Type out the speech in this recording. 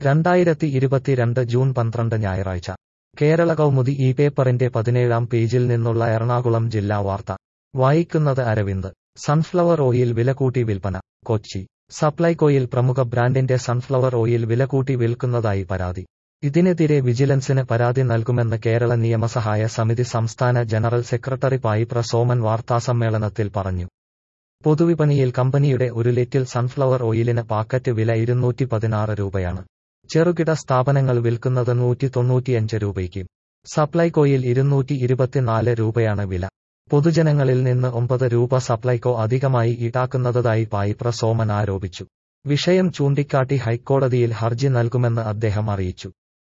രണ്ടായിരത്തി ഇരുപത്തിരണ്ട് ജൂൺ പന്ത്രണ്ട് ഞായറാഴ്ച കേരള കൗമുദി ഈ പേപ്പറിന്റെ പതിനേഴാം പേജിൽ നിന്നുള്ള എറണാകുളം ജില്ലാ വാർത്ത വായിക്കുന്നത് അരവിന്ദ് സൺഫ്ലവർ ഓയിൽ വിലകൂട്ടി വിൽപ്പന കൊച്ചി സപ്ലൈകോയിൽ പ്രമുഖ ബ്രാൻഡിന്റെ സൺഫ്ലവർ ഓയിൽ വിലകൂട്ടി വിൽക്കുന്നതായി പരാതി ഇതിനെതിരെ വിജിലൻസിന് പരാതി നൽകുമെന്ന് കേരള നിയമസഹായ സമിതി സംസ്ഥാന ജനറൽ സെക്രട്ടറി പായിപ്ര സോമൻ വാർത്താസമ്മേളനത്തിൽ പറഞ്ഞു പൊതുവിപണിയിൽ കമ്പനിയുടെ ഒരു ലിറ്റിൽ സൺഫ്ലവർ ഓയിലിന് പാക്കറ്റ് വില ഇരുന്നൂറ്റി പതിനാറ് രൂപയാണ് ചെറുകിട സ്ഥാപനങ്ങൾ വിൽക്കുന്നത് നൂറ്റി തൊണ്ണൂറ്റിയഞ്ച് രൂപയ്ക്ക് സപ്ലൈകോയിൽ ഇരുന്നൂറ്റി ഇരുപത്തിനാല് രൂപയാണ് വില പൊതുജനങ്ങളിൽ നിന്ന് ഒമ്പത് രൂപ സപ്ലൈകോ അധികമായി ഈടാക്കുന്നതായി പായിപ്ര സോമൻ ആരോപിച്ചു വിഷയം ചൂണ്ടിക്കാട്ടി ഹൈക്കോടതിയിൽ ഹർജി നൽകുമെന്ന് അദ്ദേഹം അറിയിച്ചു